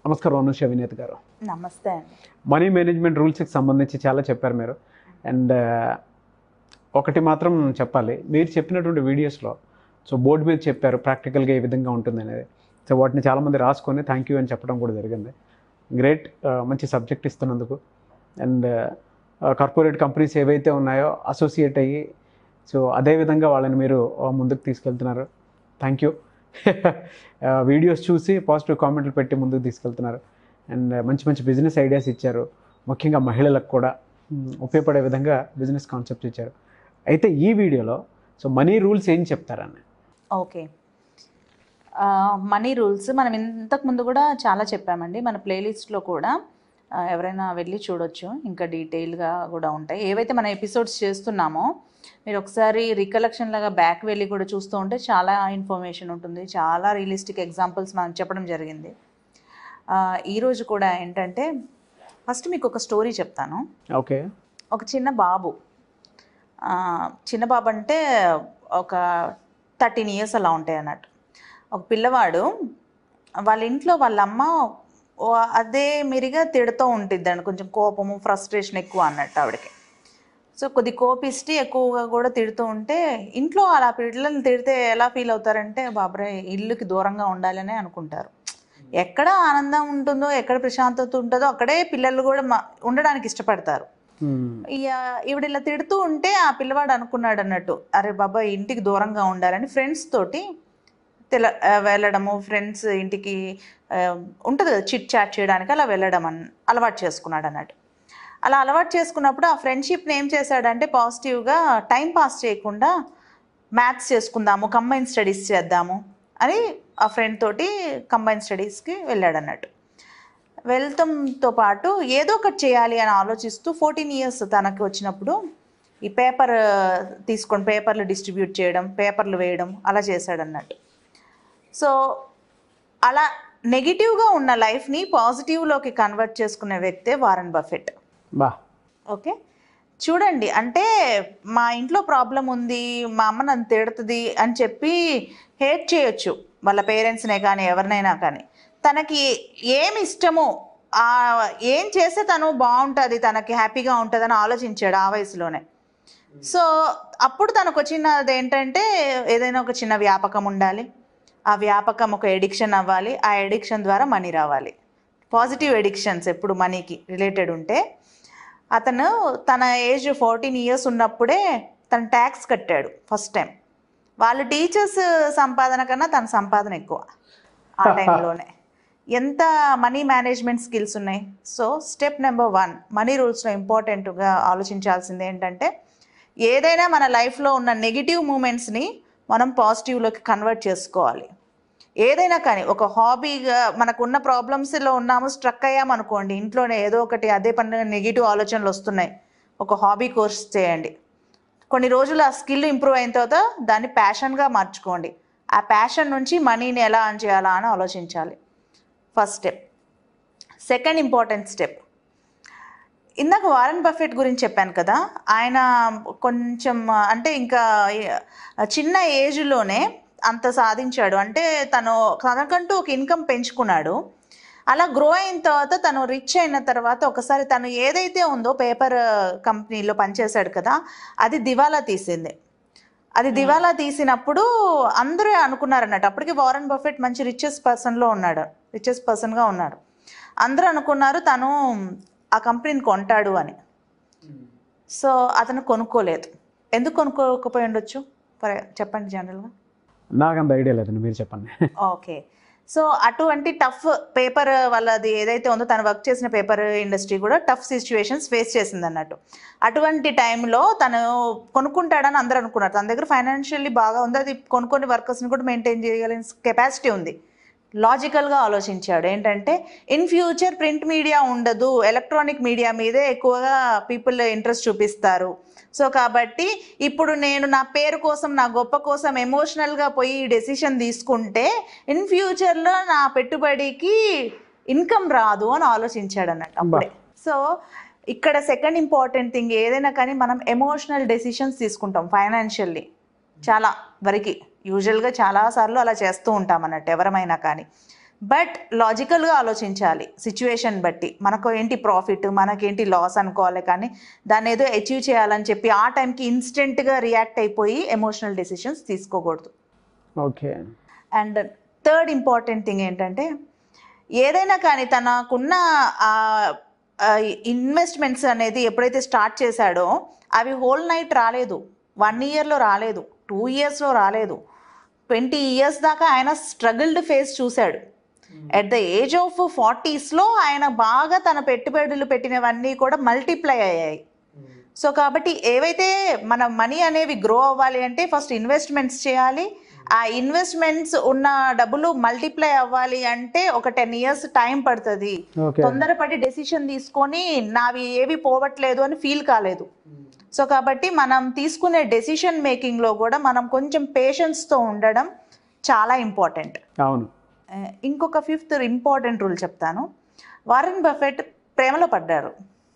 నమస్కారం అనుష వినేత్ గారు నమస్తే అండి మనీ మేనేజ్మెంట్ రూల్స్కి సంబంధించి చాలా చెప్పారు మీరు అండ్ ఒకటి మాత్రం చెప్పాలి మీరు చెప్పినటువంటి వీడియోస్లో సో బోర్డు మీద చెప్పారు ప్రాక్టికల్గా ఏ విధంగా ఉంటుంది అనేది సో వాటిని చాలామంది రాసుకొని థ్యాంక్ యూ అని చెప్పడం కూడా జరిగింది గ్రేట్ మంచి సబ్జెక్ట్ ఇస్తున్నందుకు అండ్ కార్పొరేట్ కంపెనీస్ ఏవైతే ఉన్నాయో అసోసియేట్ అయ్యి సో అదే విధంగా వాళ్ళని మీరు ఆ, ముందుకు తీసుకెళ్తున్నారు థ్యాంక్ యూ వీడియోస్ చూసి పాజిటివ్ కామెంట్లు పెట్టి ముందుకు తీసుకెళ్తున్నారు అండ్ మంచి మంచి బిజినెస్ ఐడియాస్ ఇచ్చారు ముఖ్యంగా మహిళలకు కూడా మ్, ఉపయోగపడే విధంగా బిజినెస్ కాన్సెప్ట్స్ ఇచ్చారు అయితే ఈ వీడియోలో సో మనీ రూల్స్ ఏం చెప్తారని ఓకే మనీ రూల్స్ మనం ఇంతకు ముందు కూడా చాలా చెప్పామండి మన ప్లేలిస్ట్లో కూడా ఆ, ఎవరైనా వెళ్ళి చూడొచ్చు ఇంకా డీటెయిల్గా కూడా ఉంటాయి ఏవైతే మన ఎపిసోడ్స్ చేస్తున్నామో మీరు ఒకసారి రికలెక్షన్ లాగా బ్యాక్ వెళ్ళి కూడా చూస్తూ ఉంటే చాలా ఇన్ఫర్మేషన్ ఉంటుంది చాలా రియలిస్టిక్ ఎగ్జాంపుల్స్ మనం చెప్పడం జరిగింది ఆ, ఈరోజు కూడా ఏంటంటే ఫస్ట్ మీకు ఒక స్టోరీ చెప్తాను ఓకే ఒక చిన్న బాబు ఆ, చిన్న బాబు అంటే ఒక థర్టీన్ ఇయర్స్ అలా ఉంటాయి అన్నట్టు ఒక పిల్లవాడు వాళ్ళ ఇంట్లో వాళ్ళ అమ్మ ఓ- అదే మీరిగా తిడుతూ ఉంటుంది అండి కొంచెం కోపము ఫ్రస్ట్రేషన్ ఎక్కువ అన్నట్టు ఆవిడకి సో కొద్ది కోపిష్టి ఎక్కువగా కూడా తిడుతూ ఉంటే ఇంట్లో అలా పిల్లల్ని తిడితే ఎలా ఫీల్ అవుతారంటే బాబరే ఇల్లుకి దూరంగా ఉండాలనే అనుకుంటారు ఎక్కడ ఆనందం ఉంటుందో ఎక్కడ ప్రశాంతత ఉంటుందో అక్కడే పిల్లలు కూడా మ- ఉండడానికి ఇష్టపడతారు మ్, ఇక ఈవిడ ఇలా తిడుతూ ఉంటే ఆ పిల్లవాడు అనుకున్నాడు అన్నట్టు అరే బాబా ఇంటికి దూరంగా ఉండాలని ఫ్రెండ్స్ తోటి తెల ఆ, వెళ్ళడము ఫ్రెండ్స్ ఇంటికి ఆ, ఉంటుంది కదా చిట్ చాట్ చేయడానికి అలా వెళ్ళడం అన్ అలవాటు చేసుకున్నాడు అన్నట్టు అలా అలవాటు చేసుకున్నప్పుడు ఆ ఫ్రెండ్షిప్ని ఏం చేశాడంటే పాజిటివ్గా టైం పాస్ చేయకుండా మ్యాథ్స్ చేసుకుందాము కంబైన్ స్టడీస్ చేద్దాము అని ఆ ఫ్రెండ్ తోటి కంబైన్ స్టడీస్కి వెళ్ళాడు అన్నట్టు వెళ్తాంతో పాటు ఏదో ఒకటి చేయాలి అని ఆలోచిస్తూ ఫోర్టీన్ ఇయర్స్ తనకి వచ్చినప్పుడు ఈ పేపర్ తీసుకొని పేపర్లు డిస్ట్రిబ్యూట్ చేయడం పేపర్లు వేయడం అలా చేశాడు అన్నట్టు సో అలా నెగిటివ్గా ఉన్న లైఫ్ని పాజిటివ్లోకి కన్వర్ట్ చేసుకునే వ్యక్తే వారన్ బఫెట్ బా ఓకే చూడండి అంటే మా ఇంట్లో ప్రాబ్లం ఉంది మా అమ్మ నన్ను తిడుతుంది అని చెప్పి హేట్ చేయొచ్చు వాళ్ళ పేరెంట్స్నే కానీ ఎవరినైనా కానీ తనకి ఏమి ఇష్టమో ఆ ఏం చేస్తే తను బాగుంటుంది తనకి హ్యాపీగా ఉంటుందని ఆలోచించాడు ఆ వయసులోనే సో అప్పుడు తనకు వచ్చినది ఏంటంటే ఏదైనా ఒక చిన్న వ్యాపకం ఉండాలి ఆ వ్యాపకం ఒక ఎడిక్షన్ అవ్వాలి ఆ ఎడిక్షన్ ద్వారా మనీ రావాలి పాజిటివ్ ఎడిక్షన్స్ ఎప్పుడు మనీకి రిలేటెడ్ ఉంటే అతను తన ఏజ్ ఫోర్టీన్ ఇయర్స్ ఉన్నప్పుడే తను ట్యాక్స్ కట్టాడు ఫస్ట్ టైం వాళ్ళు టీచర్స్ సంపాదన కన్నా తన సంపాదన ఎక్కువ ఆ టైంలోనే ఎంత మనీ మేనేజ్మెంట్ స్కిల్స్ ఉన్నాయి so step number one money రూల్స్లో ఇంపార్టెంట్గా ఆలోచించాల్సింది ఏంటంటే ఏదైనా మన లైఫ్లో ఉన్న నెగిటివ్ మూమెంట్స్ని మనం పాజిటివ్లోకి కన్వర్ట్ చేసుకోవాలి ఏదైనా కానీ ఒక హాబీగా మనకున్న ప్రాబ్లమ్స్లో ఉన్నాము స్ట్రక్ అయ్యాము అనుకోండి ఇంట్లోనే ఏదో ఒకటి అదే పని నెగిటివ్ ఆలోచనలు వస్తున్నాయి ఒక హాబీ కోర్స్ చేయండి కొన్ని రోజులు ఆ స్కిల్ ఇంప్రూవ్ అయిన తర్వాత దాన్ని ప్యాషన్గా మార్చుకోండి ఆ ప్యాషన్ నుంచి మనీని ఎలా అర్న్ చేయాలా అని ఆలోచించాలి first step second important step ఇందాక వారన్ బఫెట్ గురించి చెప్పాను కదా ఆయన కొంచెం అంటే ఇంకా చిన్న ఏజ్లోనే అంత సాధించాడు అంటే తను తనకంటూ ఒక ఇన్కమ్ పెంచుకున్నాడు అలా గ్రో అయిన తర్వాత తను రిచ్ అయిన తర్వాత ఒకసారి తను ఏదైతే ఉందో పేపర్ కంపెనీలో పనిచేశాడు కదా అది దివాలా తీసింది అది దివాలా తీసినప్పుడు అందరూ అనుకున్నారు అన్నట్టు అప్పటికి వారన్ బఫెట్ మంచి రిచెస్ట్ పర్సన్లో ఉన్నాడు రిచెస్ట్ పర్సన్గా ఉన్నాడు అందరూ అనుకున్నారు తను ఆ కంపెనీని కొంటాడు అని సో అతను కొనుక్కోలేదు ఎందుకు కొనుక్కోకపోయి ఉండొచ్చు ఫర్ చెప్పండి జనరల్గా నాకు అంత ఐడియా లేదండి మీరు చెప్పండి ఓకే సో అటువంటి టఫ్ పేపర్ వాళ్ళది ఏదైతే ఉందో తను వర్క్ చేసిన పేపర్ ఇండస్ట్రీ కూడా టఫ్ సిచ్యువేషన్స్ ఫేస్ చేసింది అన్నట్టు అటువంటి టైంలో తను కొనుక్కుంటాడని అందరూ అనుకున్నారు తన దగ్గర ఫైనాన్షియల్లీ బాగా ఉంది అది కొనుక్కొని వర్కర్స్ని కూడా మెయింటైన్ చేయగలిగిన కెపాసిటీ ఉంది లాజికల్గా ఆలోచించాడు ఏంటంటే ఇన్ ఫ్యూచర్ ప్రింట్ మీడియా ఉండదు ఎలక్ట్రానిక్ మీడియా మీదే ఎక్కువగా పీపుల్ ఇంట్రెస్ట్ చూపిస్తారు సో కాబట్టి ఇప్పుడు నేను నా పేరు కోసం నా గొప్ప కోసం ఎమోషనల్గా పోయి డెసిషన్ తీసుకుంటే ఇన్ ఫ్యూచర్లో నా పెట్టుబడికి ఇన్కమ్ రాదు అని ఆలోచించాడు అన్నట్టు అప్పుడే సో ఇక్కడ సెకండ్ ఇంపార్టెంట్ థింగ్ ఏదైనా కానీ మనం ఎమోషనల్ డెసిషన్స్ తీసుకుంటాం ఫైనాన్షియల్లీ చాలా వరకు యూజువల్గా చాలాసార్లు అలా చేస్తూ ఉంటాం అన్నట్టు ఎవరమైనా కానీ బట్ లాజికల్గా ఆలోచించాలి సిచ్యువేషన్ బట్టి మనకు ఏంటి ప్రాఫిట్ మనకేంటి లాస్ అనుకోవాలి కానీ దాన్ని ఏదో అచీవ్ చేయాలని చెప్పి ఆ టైంకి ఇన్స్టెంట్గా రియాక్ట్ అయిపోయి ఎమోషనల్ డెసిషన్స్ తీసుకోకూడదు okay and third important thing ఏంటంటే ఏదైనా కానీ తనకున్న ఇన్వెస్ట్మెంట్స్ అనేది ఎప్పుడైతే స్టార్ట్ చేశాడో అవి హోల్ నైట్ రాలేదు వన్ ఇయర్లో రాలేదు టూ ఇయర్స్లో రాలేదు ట్వంటీ ఇయర్స్ దాకా ఆయన స్ట్రగుల్డ్ ఫేస్ చూశాడు ఎట్ ద ఏజ్ ఆఫ్ ఫార్టీస్లో ఆయన బాగా తన పెట్టుబడులు పెట్టినవన్నీ కూడా మల్టిప్లై అయ్యాయి సో కాబట్టి ఏవైతే మన మనీ అనేవి గ్రో అవ్వాలి అంటే ఫస్ట్ ఇన్వెస్ట్మెంట్స్ చేయాలి ఆ ఇన్వెస్ట్మెంట్స్ ఉన్న డబ్బులు మల్టిప్లై అవ్వాలి అంటే ఒక టెన్ ఇయర్స్ టైం పడుతుంది ఓకే తొందరపడి డెసిషన్ తీసుకొని నావి ఏవి పోవట్లేదు అని ఫీల్ కాలేదు సో కాబట్టి మనం తీసుకునే డెసిషన్ మేకింగ్లో కూడా మనం కొంచెం పేషెన్స్తో ఉండడం చాలా ఇంపార్టెంట్ అవును ఇంకొక ఫిఫ్త్ ఇంపార్టెంట్ రూల్ చెప్తాను వారెన్ బఫెట్ ప్రేమలో పడ్డారు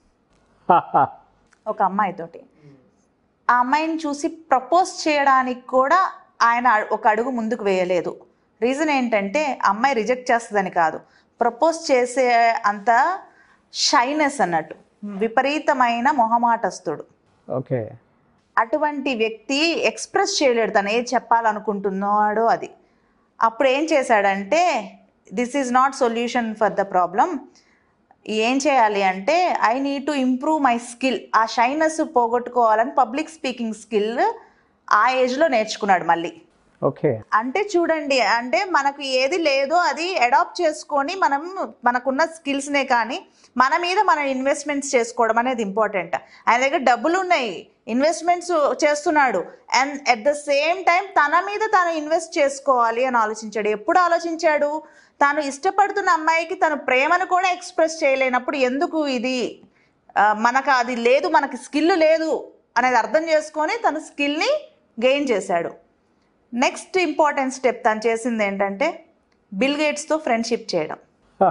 ఒక అమ్మాయితోటి ఆ అమ్మాయిని చూసి ప్రపోజ్ చేయడానికి కూడా ఆయన ఒక అడుగు ముందుకు వేయలేదు రీజన్ ఏంటంటే అమ్మాయి రిజెక్ట్ చేస్తుందని కాదు ప్రపోజ్ చేసే అంత షైనెస్ అన్నట్టు విపరీతమైన మొహమాటస్తుడు ఓకే అటువంటి వ్యక్తి ఎక్స్ప్రెస్ చేయలేడు తను ఏది చెప్పాలనుకుంటున్నాడో అది అప్పుడు ఏం చేశాడంటే this is not solution for the problem ఏం చేయాలి అంటే I need to improve my skill ఆ షైనెస్ పోగొట్టుకోవాలని పబ్లిక్ స్పీకింగ్ స్కిల్ ఆ ఏజ్లో నేర్చుకున్నాడు మళ్ళీ ఓకే అంటే చూడండి అంటే మనకు ఏది లేదో అది అడాప్ట్ చేసుకొని మనం మనకున్న స్కిల్స్నే కానీ మన మీద మనం ఇన్వెస్ట్మెంట్స్ చేసుకోవడం అనేది ఇంపార్టెంట్ ఆయన దగ్గర డబ్బులు ఉన్నాయి ఇన్వెస్ట్మెంట్స్ చేస్తున్నాడు and at the same time తన మీద తను ఇన్వెస్ట్ చేసుకోవాలి అని ఆలోచించాడు ఎప్పుడు ఆలోచించాడు తాను ఇష్టపడుతున్న అమ్మాయికి తను ప్రేమను కూడా ఎక్స్ప్రెస్ చేయలేనప్పుడు ఎందుకు ఇది ఆ, మనకు అది లేదు మనకి స్కిల్ లేదు అనేది అర్థం చేసుకొని తన స్కిల్ని గెయిన్ చేశాడు నెక్స్ట్ ఇంపార్టెంట్ స్టెప్ తను చేసింది ఏంటంటే బిల్ గేట్స్తో ఫ్రెండ్షిప్ చేయడం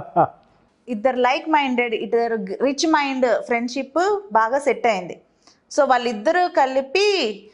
ఇద్దరు లైక్ మైండెడ్ ఇద్దరు రిచ్ మైండ్ ఫ్రెండ్షిప్ బాగా సెట్ అయింది సో వాళ్ళిద్దరూ కలిపి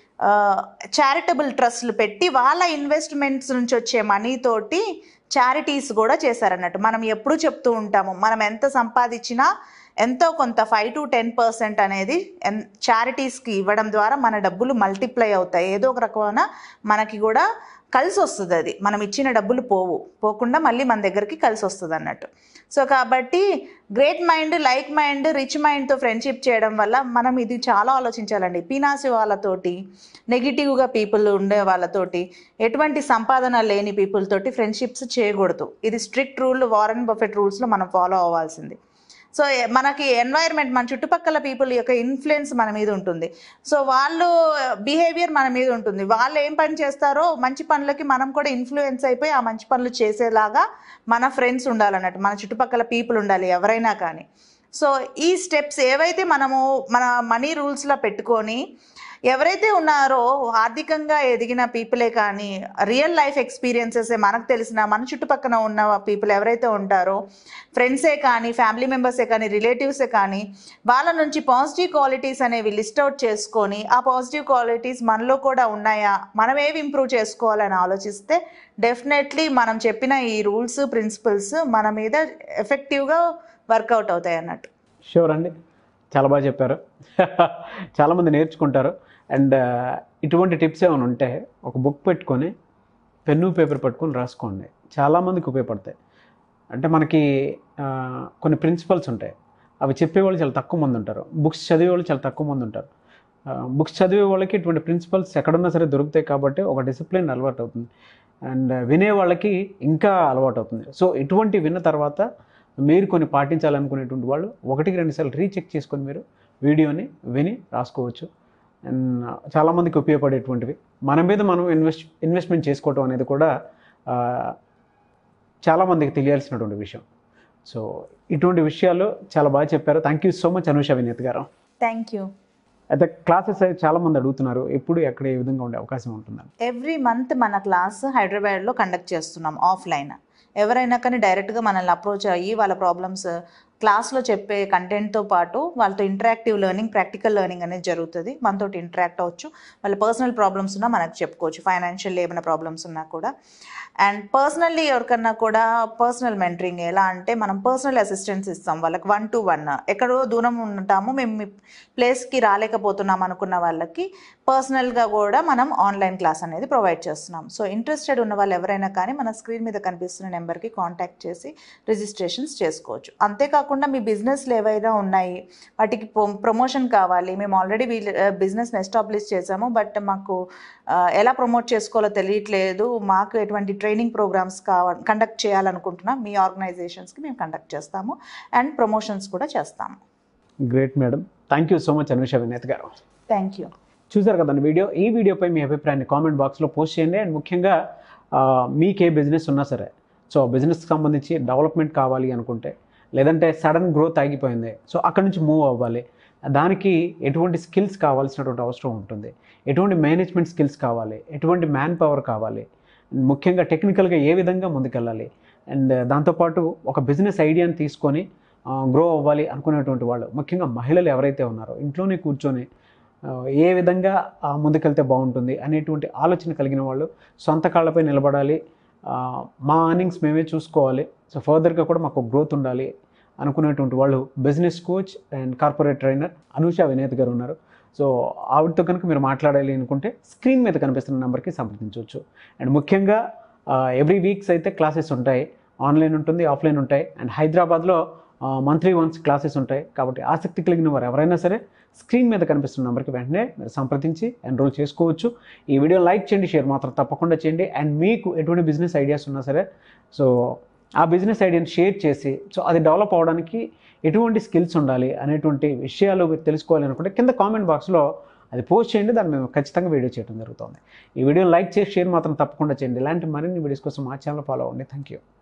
చారిటబుల్ ట్రస్ట్లు పెట్టి వాళ్ళ ఇన్వెస్ట్మెంట్స్ నుంచి వచ్చే మనీ తోటి చారిటీస్ కూడా చేశారన్నట్టు మనం ఎప్పుడు చెప్తూ ఉంటాము మనం ఎంత సంపాదించినా ఎంతో కొంత ఫైవ్ టు టెన్ పర్సెంట్ అనేది చారిటీస్కి ఇవ్వడం ద్వారా మన డబ్బులు మల్టిప్లై అవుతాయి ఏదో ఒక రకమైన మనకి కూడా కలిసి వస్తుంది అది మనం ఇచ్చిన డబ్బులు పోవు పోకుండా మళ్ళీ మన దగ్గరికి కలిసి వస్తుంది అన్నట్టు సో కాబట్టి great mind like mind rich మైండ్తో ఫ్రెండ్షిప్ చేయడం వల్ల మనం ఇది చాలా ఆలోచించాలండి పీనాసి వాళ్ళతోటి నెగిటివ్గా పీపుల్ ఉండే వాళ్ళతోటి ఎటువంటి సంపాదన లేని పీపుల్ తోటి ఫ్రెండ్షిప్స్ చేయకూడదు ఇది స్ట్రిక్ట్ రూల్ వారన్ బఫెట్ రూల్స్లో మనం ఫాలో అవ్వాల్సింది సో ఎ- మనకి ఎన్వైర్న్మెంట్ మన చుట్టుపక్కల పీపుల్ యొక్క ఇన్ఫ్లుయెన్స్ మన మీద ఉంటుంది సో వాళ్ళు బిహేవియర్ మన మీద ఉంటుంది వాళ్ళు ఏం పని చేస్తారో మంచి పనులకి మనం కూడా ఇన్ఫ్లుయెన్స్ అయిపోయి ఆ మంచి పనులు చేసేలాగా మన ఫ్రెండ్స్ ఉండాలన్నట్టు మన చుట్టుపక్కల పీపుల్ ఉండాలి ఎవరైనా కానీ సో ఈ స్టెప్స్ ఏవైతే మనము మన మనీ రూల్స్లో పెట్టుకొని ఎవరైతే ఉన్నారో ఆర్థికంగా ఎదిగిన పీపులే కానీ రియల్ లైఫ్ ఎక్స్పీరియన్సెస్ మనకు తెలిసిన మన చుట్టుపక్కల ఉన్న పీపుల్ ఎవరైతే ఉంటారో ఫ్రెండ్సే కానీ ఫ్యామిలీ మెంబర్సే కానీ రిలేటివ్సే కానీ వాళ్ళ నుంచి పాజిటివ్ క్వాలిటీస్ అనేవి లిస్ట్ అవుట్ చేసుకొని ఆ పాజిటివ్ క్వాలిటీస్ మనలో కూడా ఉన్నాయా మనం ఏవి ఇంప్రూవ్ చేసుకోవాలని ఆలోచిస్తే డెఫినెట్లీ మనం చెప్పిన ఈ రూల్స్ ప్రిన్సిపల్స్ మన మీద ఎఫెక్టివ్గా వర్కౌట్ అవుతాయి అన్నట్టు షూర్ అండి చాలా బాగా చెప్పారు చాలామంది నేర్చుకుంటారు అండ్ ఇటువంటి టిప్స్ ఏమైనా ఉంటే ఒక బుక్ పెట్టుకొని పెన్ను పేపర్ పట్టుకొని రాసుకోండి చాలామందికి ఉపయోగపడతాయి అంటే మనకి ఆ, కొన్ని ప్రిన్సిపల్స్ ఉంటాయి అవి చెప్పేవాళ్ళు చాలా తక్కువ మంది ఉంటారు బుక్స్ చదివే వాళ్ళు చాలా తక్కువ మంది ఉంటారు బుక్స్ చదివే వాళ్ళకి ఇటువంటి ప్రిన్సిపల్స్ ఎక్కడున్నా సరే దొరుకుతాయి కాబట్టి ఒక డిసిప్లిన్ అలవాటు అవుతుంది అండ్ వినే వాళ్ళకి ఇంకా అలవాటు అవుతుంది సో ఇటువంటి విన్న తర్వాత మీరు కొన్ని పాటించాలనుకునేటువంటి వాళ్ళు ఒకటికి రెండు సార్లు రీచెక్ చేసుకొని మీరు వీడియోని విని రాసుకోవచ్చు అండ్ చాలామందికి ఉపయోగపడేటువంటివి మన మీద మనం ఇన్వెస్ట్ ఇన్వెస్ట్మెంట్ చేసుకోవటం అనేది కూడా ఆ, చాలామందికి తెలియాల్సినటువంటి విషయం సో ఇటువంటి విషయాలు చాలా బాగా చెప్పారు thank you so much Anusha Vineeth గారు థ్యాంక్ యూ అయితే క్లాసెస్ అయితే చాలామంది అడుగుతున్నారు ఎప్పుడు ఎక్కడ ఏ విధంగా ఉండే అవకాశం ఉంటుందని ఎవ్రీ మంత్ మన క్లాస్ హైదరాబాద్లో కండక్ట్ చేస్తున్నాం ఆఫ్లైన్ ఎవరైనా కానీ డైరెక్ట్గా మనల్ని అప్రోచ్ అయ్యి వాళ్ళ ప్రాబ్లమ్స్ క్లాస్లో చెప్పే కంటెంట్తో పాటు వాళ్ళతో ఇంటరాక్టివ్ లెర్నింగ్ ప్రాక్టికల్ లెర్నింగ్ అనేది జరుగుతుంది మనతో ఇంటరాక్ట్ అవ్వచ్చు వాళ్ళ పర్సనల్ ప్రాబ్లమ్స్ ఉన్నా మనకు చెప్పుకోవచ్చు ఫైనాన్షియల్ ఏమైనా ప్రాబ్లమ్స్ ఉన్నా కూడా అండ్ పర్సనల్లీ ఎవరికన్నా కూడా పర్సనల్ మెంటరింగ్ ఎలా అంటే మనం పర్సనల్ అసిస్టెన్స్ ఇస్తాం వాళ్ళకి వన్ టు వన్ ఎక్కడో దూరం ఉంటాము మేము మీ ప్లేస్కి రాలేకపోతున్నాం అనుకున్న వాళ్ళకి పర్సనల్గా కూడా మనం ఆన్లైన్ క్లాస్ అనేది ప్రొవైడ్ చేస్తున్నాం సో ఇంట్రెస్టెడ్ ఉన్న వాళ్ళు ఎవరైనా కానీ మన స్క్రీన్ మీద కనిపిస్తున్న నెంబర్కి కాంటాక్ట్ చేసి రిజిస్ట్రేషన్స్ చేసుకోవచ్చు అంతేకాకుండా మీ బిజినెస్లు ఏవైనా ఉన్నాయి వాటికి ప్రమోషన్ కావాలి మేము ఆల్రెడీ బిజినెస్ని ఎస్టాబ్లిష్ చేసాము బట్ మాకు ఆ, ఎలా ప్రమోట్ చేసుకోవాలో తెలియట్లేదు మాకు ఎటువంటి ట్రైనింగ్ ప్రోగ్రామ్స్ కావ కండక్ట్ చేయాలనుకుంటున్నాం మీ ఆర్గనైజేషన్స్కి మేము కండక్ట్ చేస్తాము అండ్ ప్రమోషన్స్ కూడా చేస్తాము great madam thank you so much Anusha Vineeth గారు థ్యాంక్ యూ చూసారు కదండి వీడియో ఈ వీడియోపై మీ అభిప్రాయాన్ని కామెంట్ బాక్స్లో పోస్ట్ చేయండి అండ్ ముఖ్యంగా ఆ, మీకే బిజినెస్ ఉన్నా సరే సో బిజినెస్కి సంబంధించి డెవలప్మెంట్ కావాలి అనుకుంటే లేదంటే సడన్ గ్రోత్ ఆగిపోయింది సో అక్కడ నుంచి మూవ్ అవ్వాలి దానికి ఎటువంటి స్కిల్స్ కావాల్సినటువంటి అవసరం ఉంటుంది ఎటువంటి మేనేజ్మెంట్ స్కిల్స్ కావాలి ఎటువంటి మ్యాన్ పవర్ కావాలి ముఖ్యంగా టెక్నికల్గా ఏ విధంగా ముందుకెళ్ళాలి అండ్ దాంతోపాటు ఒక బిజినెస్ ఐడియాని తీసుకొని గ్రో అవ్వాలి అనుకునేటువంటి వాళ్ళు ముఖ్యంగా మహిళలు ఎవరైతే ఉన్నారో ఇంట్లోనే కూర్చొని ఆ, ఏ విధంగా ఆ, ముందుకెళ్తే బాగుంటుంది అనేటువంటి ఆలోచన కలిగిన వాళ్ళు సొంత కాళ్ళపై నిలబడాలి ఆ, మా అర్నింగ్స్ మేమే చూసుకోవాలి సో ఫర్దర్గా కూడా మాకు గ్రోత్ ఉండాలి అనుకునేటువంటి వాళ్ళు business coach and corporate trainer Anusha Vineeth గారు ఉన్నారు సో ఆవిడతో కనుక మీరు మాట్లాడాలి అనుకుంటే స్క్రీన్ మీద కనిపిస్తున్న నెంబర్కి సంప్రదించవచ్చు అండ్ ముఖ్యంగా ఎవ్రీ వీక్స్ అయితే క్లాసెస్ ఉంటాయి ఆన్లైన్ ఉంటుంది ఆఫ్లైన్ ఉంటాయి అండ్ హైదరాబాద్లో మంత్లీ వన్స్ క్లాసెస్ ఉంటాయి కాబట్టి ఆసక్తి కలిగిన వారు ఎవరైనా సరే స్క్రీన్ మీద కనిపిస్తున్న నెంబర్కి వెంటనే మీరు సంప్రదించి ఎన్రోల్ చేసుకోవచ్చు ఈ వీడియో లైక్ చేయండి షేర్ మాత్రం తప్పకుండా చేయండి అండ్ మీకు ఎటువంటి బిజినెస్ ఐడియాస్ ఉన్నా సరే సో ఆ బిజినెస్ ఐడియాని షేర్ చేసి సో అది డెవలప్ అవడానికి ఎటువంటి స్కిల్స్ ఉండాలి అనేటువంటి విషయాలు మీరు తెలుసుకోవాలి అనుకుంటే కింద కామెంట్ బాక్స్లో అది పోస్ట్ చేయండి దాన్ని మేము ఖచ్చితంగా వీడియో చేయడం జరుగుతుంది ఈ వీడియోని లైక్ చేసి షేర్ మాత్రం తప్పకుండా చేయండి ఇలాంటి మరిన్ని వీడియోస్ కోసం మా ఛానల్ ఫాలో అవ్వండి థ్యాంక్ యూ